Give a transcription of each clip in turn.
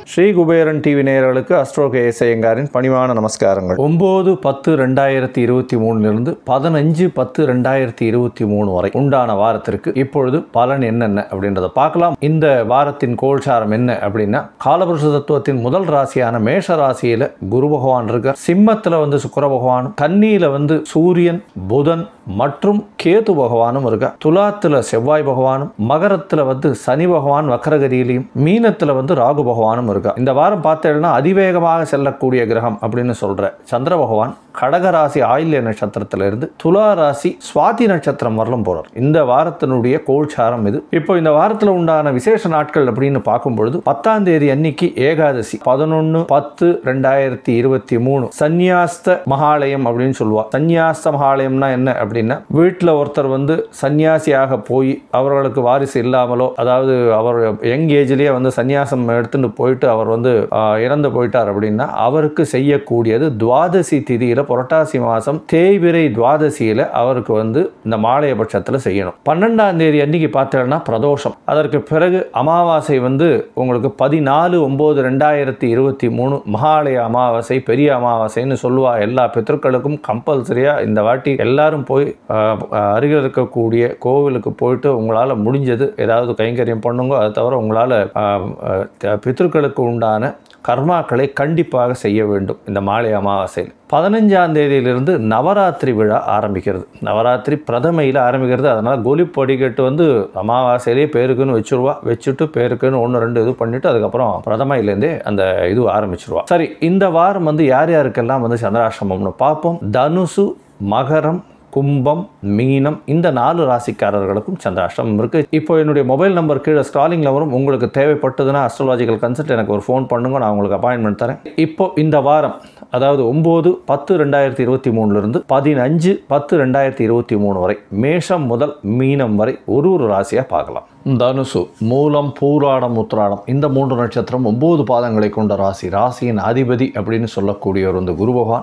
Sri Kuberan TV நேயர்களுக்கு astro K S ஐயங்காரின் பணிவான நமஸ்காரங்கள் ஒம்பது பத்து ரெண்டாயிரத்தி இருபத்தி மூணுலேருந்து பதினஞ்சு பத்து ரெண்டாயிரத்தி இருபத்தி மூணு வரை உண்டான வாரத்திற்கு இப்பொழுது பலன் என்னென்ன அப்படின்றத பார்க்கலாம் இந்த வாரத்தின் கோல்சாரம் என்ன அப்படின்னா காலபுருஷ தத்துவத்தின் முதல் ராசியான மேஷ ராசியில குரு பகவான் இருக்கார் சிம்மத்துல வந்து சுக்கிர பகவானும் கன்னியில வந்து சூரியன் புதன் மற்றும் கேது பகவானும் இருக்கா துலாத்துல செவ்வாய் பகவானும் மகரத்துல வந்து சனி பகவான் வக்கரகதியிலையும் மீனத்துல வந்து ராகு பகவானும் இருக்கா இந்த வாரம் பார்த்தேன்னா அதிவேகமாக செல்லக்கூடிய கிரகம் அப்படின்னு சொல்ற சந்திர பகவான் கடக ராசி ஆயில்ய நட்சத்திரத்துல இருந்து துலா ராசி சுவாதி நட்சத்திரம் வரலும் போறார் இந்த வாரத்தினுடைய கோல்சாரம் இது இப்போ இந்த வாரத்தில் உண்டான விசேஷ நாட்கள் அப்படின்னு பார்க்கும் பொழுது பத்தாம் தேதி அன்னைக்கு ஏகாதசி பதினொன்று பத்து ரெண்டாயிரத்தி இருபத்தி மூணு சந்நியாஸ்த மகாலயம் அப்படின்னு சொல்லுவா சந்நியாஸ்த மகாலயம்னா என்ன அப்படின்னா வீட்டில் ஒருத்தர் வந்து சன்னியாசியாக போய் அவர்களுக்கு வாரிசு இல்லாமலோ அதாவது அவர் யங் ஏஜ்லேயே வந்து சன்னியாசம் எடுத்துட்டு போயிட்டு அவர் வந்து ஆஹ், இறந்து போயிட்டார் அப்படின்னா அவருக்கு செய்யக்கூடியது துவாதசி திதியில புரட்டாசி மாதம் தேய்பிரை துவாதசியில அவருக்கு வந்து இந்த மாலைய பட்சத்தில் செய்யணும் பன்னெண்டாம் தேதி அன்னைக்கு பார்த்தோம்னா பிரதோஷம் அதற்கு பிறகு அமாவாசை வந்து உங்களுக்கு பதினாலு ஒம்பது ரெண்டாயிரத்தி இருபத்தி மூணு மகாலய அமாவாசை பெரிய அமாவாசைன்னு சொல்லுவா எல்லா பித்தர்களுக்கும் கம்பல்சரியாக இந்த வாட்டி எல்லாரும் போய் ஆஹ், ஆஹ், அருகில் இருக்கக்கூடிய கோவிலுக்கு போயிட்டு உங்களால் முடிஞ்சது ஏதாவது கைங்கரியம் பண்ணுங்க அதை தவிர உங்களால் பித்தர்களுக்கு உண்டான கர்மாக்களை கண்டிப்பாக செய்ய வேண்டும் இந்த மாலை அமாவாசையில் பதினஞ்சாம் தேதியிலிருந்து நவராத்திரி விழா ஆரம்பிக்கிறது நவராத்திரி பிரதமையில் ஆரம்பிக்கிறது அதனால் கோலி படிக்கட்டு வந்து அமாவாசையிலேயே பேருக்குன்னு வச்சுருவா வச்சுட்டு பேருக்குன்னு ஒன்று ரெண்டு இது பண்ணிவிட்டு அதுக்கப்புறம் பிரதமையிலேருந்தே அந்த இது ஆரம்பிச்சிருவா சரி இந்த வாரம் வந்து யார் யாருக்கெல்லாம் வந்து சந்திராசிரமம்னு பார்ப்போம் தனுசு மகரம் கும்பம் மீனம் இந்த நாலு ராசிக்காரர்களுக்கும் சந்திராஷ்டமம் இருக்குது இப்போ என்னுடைய மொபைல் நம்பர் கீழே ஸ்க்ராலிங்கில் வரும் உங்களுக்கு தேவைப்பட்டதுன்னா அஸ்ட்ராலாஜிக்கல் கன்சல்ட் எனக்கு ஒரு ஃபோன் பண்ணுங்க நான் உங்களுக்கு அப்பாயின்மெண்ட் தரேன் இப்போ இந்த வாரம் அதாவது ஒம்பது பத்து ரெண்டாயிரத்தி இருபத்தி மூணுலேருந்து பதினஞ்சு பத்து ரெண்டாயிரத்தி இருபத்தி மூணு வரை மேஷம் முதல் மீனம் வரை ஒரு ஒரு ராசியாக பார்க்கலாம் தனுசு மூலம் பூராடம் உத்ராடம் இந்த மூன்று நட்சத்திரம் ஒம்பது பாதங்களை கொண்ட ராசி ராசியின் அதிபதி அப்படின்னு சொல்லக்கூடியவர் வந்து குரு பகவான்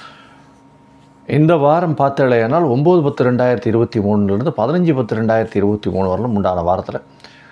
இந்த வாரம் பார்த்தலையானால் ஒம்பது பத்து ரெண்டாயிரத்தி இருபத்தி மூணுலேருந்து பதினஞ்சு பத்து ரெண்டாயிரத்தி இருபத்தி மூணு வரலும் உண்டான வாரத்தில்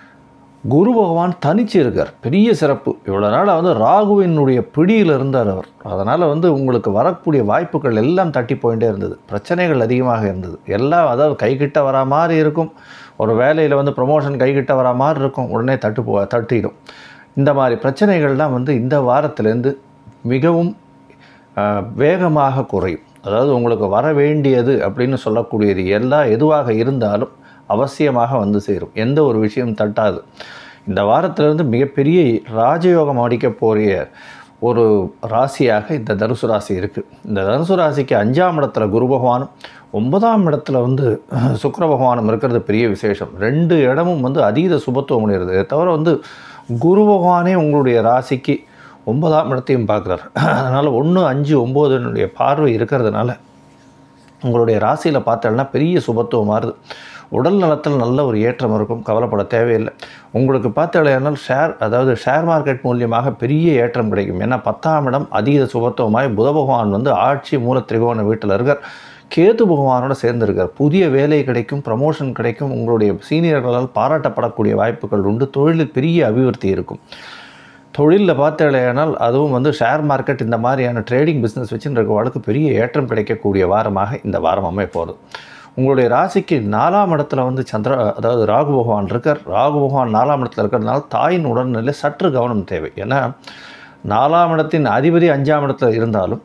குரு பகவான் தனிச்சு இருக்கார் பெரிய சிறப்பு இவ்வளோ நாள் வந்து ராகுவினுடைய பிடியில் இருந்தார் அவர் அதனால் வந்து உங்களுக்கு வரக்கூடிய வாய்ப்புகள் எல்லாம் தட்டி போயிட்டே இருந்தது பிரச்சனைகள் அதிகமாக இருந்தது எல்லாம் அதாவது கைகிட்ட வரா மாதிரி இருக்கும் ஒரு வேலையில் வந்து ப்ரொமோஷன் கைகிட்ட வரா மாதிரி இருக்கும் உடனே தட்டு போ தட்டிடும் இந்த மாதிரி பிரச்சனைகள்லாம் வந்து இந்த வாரத்திலேருந்து மிகவும் ஆஹ், வேகமாக குறையும் அதாவது உங்களுக்கு வர வேண்டியது அப்படின்னு சொல்லக்கூடியது எல்லா எதுவாக இருந்தாலும் அவசியமாக வந்து சேரும் எந்த ஒரு விஷயம் தட்டாது இந்த வாரத்திலிருந்து மிகப்பெரிய ராஜயோகம் அடிக்க போகிற ஒரு ராசியாக இந்த தனுசு ராசி இருக்குது இந்த தனுசு ராசிக்கு அஞ்சாம் இடத்துல குரு பகவானும் ஒன்பதாம் இடத்துல வந்து சுக்கிர பகவானும் இருக்கிறது பெரிய விசேஷம் ரெண்டு இடமும் வந்து அதீத சுபத்துவம் உடையது இதை தவிர வந்து குரு பகவானே உங்களுடைய ராசிக்கு ஒன்பதாம் இடத்தையும் பார்க்குறார் அதனால் ஒன்று அஞ்சு ஒம்போதுனுடைய பார்வை இருக்கிறதுனால உங்களுடைய ராசியில் பார்த்தோம்னா பெரிய சுபத்துவம் மாறுது உடல் நலத்தில் நல்ல ஒரு ஏற்றம் இருக்கும் கவலைப்பட தேவையில்லை உங்களுக்கு பார்த்தாலேனால் ஷேர் அதாவது ஷேர் மார்க்கெட் மூலியமாக பெரிய ஏற்றம் கிடைக்கும் ஏன்னா பத்தாம் இடம் அதீத சுபத்துவமாய் புத பகவான் வந்து ஆட்சி மூல திரிகோண வீட்டில் இருக்கார் கேது பகவானோட சேர்ந்திருக்கார் புதிய வேலை கிடைக்கும் ப்ரமோஷன் கிடைக்கும் உங்களுடைய சீனியர்களால் பாராட்டப்படக்கூடிய வாய்ப்புகள் உண்டு தொழிலில் பெரிய அபிவிருத்தி இருக்கும் தொழிலில் பார்த்தாலேயானால் அதுவும் வந்து ஷேர் மார்க்கெட் இந்த மாதிரியான ட்ரேடிங் பிஸ்னஸ் வச்சுன்னு இருக்கவளுக்கு பெரிய ஏற்றம் கிடைக்கக்கூடிய வாரமாக இந்த வாரம் அமைய போகுது உங்களுடைய ராசிக்கு நாலாம் இடத்துல வந்து சந்திர அதாவது ராகு பகவான் இருக்கார் ராகு பகவான் நாலாம் இடத்துல இருக்கிறதுனால தாயின் உடல்நிலை சற்று கவனம் தேவை ஏன்னா நாலாம் இடத்தின் அதிபதி அஞ்சாம் இடத்துல இருந்தாலும்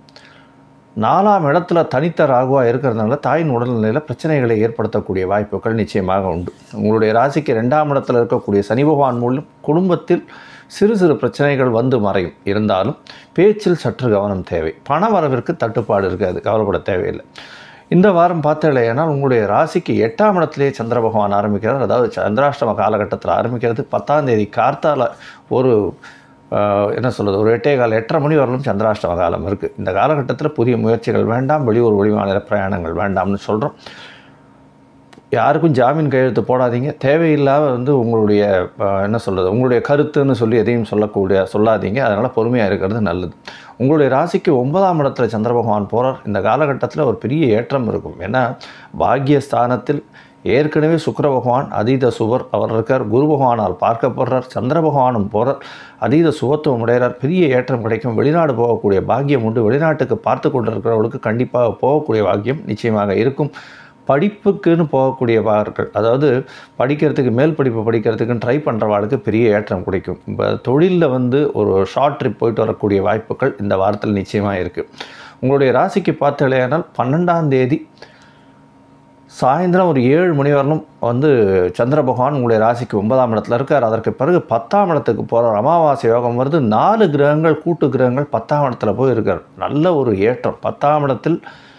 நாலாம் இடத்துல தனித்த ராகுவாக இருக்கிறதுனால தாயின் உடல்நிலையில் பிரச்சனைகளை ஏற்படுத்தக்கூடிய வாய்ப்புகள் நிச்சயமாக உண்டு உங்களுடைய ராசிக்கு ரெண்டாம் இடத்துல இருக்கக்கூடிய சனி பகவான் மூலம் குடும்பத்தில் சிறு சிறு பிரச்சனைகள் வந்து மறையும் இருந்தாலும் பேச்சில் சற்று கவனம் தேவை பண வரவிற்கு தட்டுப்பாடு இருக்காது கவலைப்பட தேவையில்லை இந்த வாரம் பார்த்தலையானால் உங்களுடைய ராசிக்கு எட்டாம் இடத்திலே சந்திர பகவான் ஆரம்பிக்கிறார் அதாவது சந்திராஷ்டம காலகட்டத்தில் ஆரம்பிக்கிறது பத்தாம் தேதி கார்த்தால ஒரு ஆஹ், என்ன சொல்கிறது ஒரு எட்டே கால எட்டரை மணி வரலும் சந்திராஷ்டம காலம் இருக்குது இந்த காலகட்டத்தில் புதிய முயற்சிகள் வேண்டாம் வெளியூர் வெளிமாநில பிரயாணங்கள் வேண்டாம்னு சொல்கிறோம் யாருக்கும் ஜாமீன் கையெழுத்து போடாதீங்க தேவையில்லாத வந்து உங்களுடைய அஹ், என்ன சொல்கிறது உங்களுடைய கருத்துன்னு சொல்லி எதையும் சொல்லக்கூடிய சொல்லாதீங்க அதனால் பொறுமையாக இருக்கிறது நல்லது உங்களுடைய ராசிக்கு ஒன்பதாம் இடத்துல சந்திர பகவான் போகிறார் இந்த காலகட்டத்தில் ஒரு பெரிய ஏற்றம் இருக்கும் ஏன்னா பாக்கியஸ்தானத்தில் ஏற்கனவே சுக்கிர பகவான் அதீத சுவர் அவர் இருக்கார் குரு பகவானால் பார்க்கப்படுறார் சந்திர பகவானும் போகிறார் அதீத சுகத்துவம் உடையிறார் பெரிய ஏற்றம் கிடைக்கும் வெளிநாடு போகக்கூடிய பாக்கியம் உண்டு வெளிநாட்டுக்கு பார்த்து கொண்டிருக்கிறவர்களுக்கு கண்டிப்பாக போகக்கூடிய பாக்கியம் நிச்சயமாக இருக்கும் படிப்புக்குன்னு போகக்கூடியவார்கள் அதாவது படிக்கிறதுக்கு மேல் படிப்பு படிக்கிறதுக்குன்னு ட்ரை பண்ணுறவாளுக்கு பெரிய ஏற்றம் கிடைக்கும் இப்போ தொழிலில் வந்து ஒரு ஷார்ட் ட்ரிப் போயிட்டு வரக்கூடிய வாய்ப்புகள் இந்த வாரத்தில் நிச்சயமாக இருக்குது உங்களுடைய ராசிக்கு பார்த்தலையானால் பன்னெண்டாம் தேதி சாயந்தரம் ஒரு ஏழு மணி வரலும் வந்து சந்திர பகவான் உங்களுடைய ராசிக்கு ஒன்பதாம் இடத்துல இருக்கார் அதற்கு பிறகு பத்தாம் இடத்துக்கு போகிற அமாவாசை யோகம் வருது நாலு கிரகங்கள் கூட்டு கிரகங்கள் பத்தாம் இடத்துல போய் இருக்கார் நல்ல ஒரு ஏற்றம் பத்தாம் இடத்தில்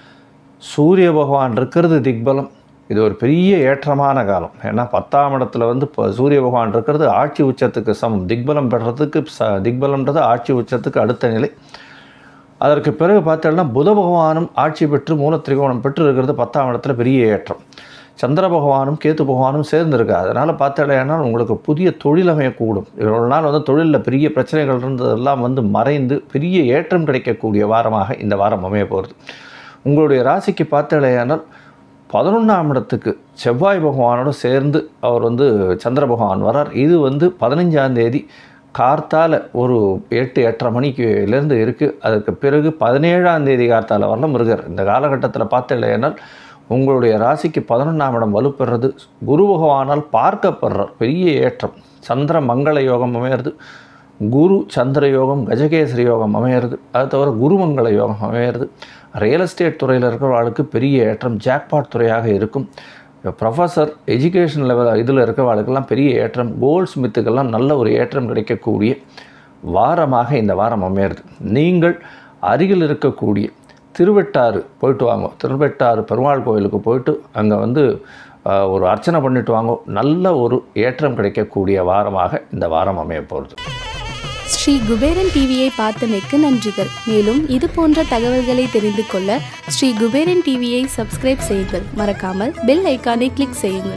சூரிய பகவான் இருக்கிறது திக்பலம் இது ஒரு பெரிய ஏற்றமான காலம் ஏன்னா பத்தாம் இடத்துல வந்து இப்போ சூரிய பகவான் இருக்கிறது ஆட்சி உச்சத்துக்கு சமம் திக்பலம் பெறத்துக்கு ச திக்பலம்ன்றது ஆட்சி உச்சத்துக்கு அடுத்த நிலை அதற்கு பிறகு பார்த்தோம்னா புத பகவானும் ஆட்சி பெற்று மூல திரிகோணம் பெற்று இருக்கிறது பத்தாம் இடத்துல பெரிய ஏற்றம் சந்திர பகவானும் கேத்து பகவானும் சேர்ந்துருக்கு அதனால் பார்த்தடையானா உங்களுக்கு புதிய தொழில் அமையக்கூடும் இவ்வளோ நாள் வந்து தொழிலில் பெரிய பிரச்சனைகள் இருந்ததெல்லாம் வந்து மறைந்து பெரிய ஏற்றம் கிடைக்கக்கூடிய வாரமாக இந்த வாரம் அமைய போகிறது உங்களுடைய ராசிக்கு பார்த்தடையானால் பதினொன்றாம் இடத்துக்கு செவ்வாய் பகவானோடு சேர்ந்து அவர் வந்து சந்திர பகவான் வரார் இது வந்து பதினஞ்சாம் தேதி கார்த்தால ஒரு எட்டு எட்டரை மணிக்குலேருந்து இருக்குது அதுக்கு பிறகு பதினேழாம் தேதி கார்த்தால வரலாம் இருக்கார் இந்த காலகட்டத்தில் பார்த்தலையானால் உங்களுடைய ராசிக்கு பதினொன்றாம் இடம் வலுப்பெறது குரு பகவானால் பார்க்கப்படுறார் பெரிய ஏற்றம் சந்திர மங்கள யோகம் அமையிறது குரு சந்திர யோகம் கஜகேசரி யோகம் அமையிறது அது தவிர குருமங்கள யோகம் அமையிறது ரியல் எஸ்டேட் துறையில் இருக்கிறவர்களுக்கு பெரிய ஏற்றம் ஜாக்பாட் துறையாக இருக்கும் ப்ரொஃபஸர் எஜுகேஷன் லெவல் இதில் இருக்கிறவர்களுக்கெல்லாம் பெரிய ஏற்றம் கோல்ட் ஸ்மித்துக்கெல்லாம் நல்ல ஒரு ஏற்றம் கிடைக்கக்கூடிய வாரமாக இந்த வாரம் அமையிறது நீங்கள் அருகில் இருக்கக்கூடிய திருவெட்டாறு போயிட்டு வாங்க திருவெட்டாறு பெருமாள் கோயிலுக்கு போயிட்டு அங்கே வந்து ஆஹ், ஒரு அர்ச்சனை பண்ணிட்டு வாங்க நல்ல ஒரு ஏற்றம் கிடைக்கக்கூடிய வாரமாக இந்த வாரம் அமைய போகிறது ஸ்ரீ குபேரன் டிவியை பார்த்தமைக்கு நன்றிகள் மேலும் இது போன்ற தகவல்களை தெரிந்து கொள்ள ஸ்ரீ குபேரன் டிவியை சப்ஸ்கிரைப் செய்யுங்கள் மறக்காமல் பெல் ஐக்கானை கிளிக் செய்யுங்கள்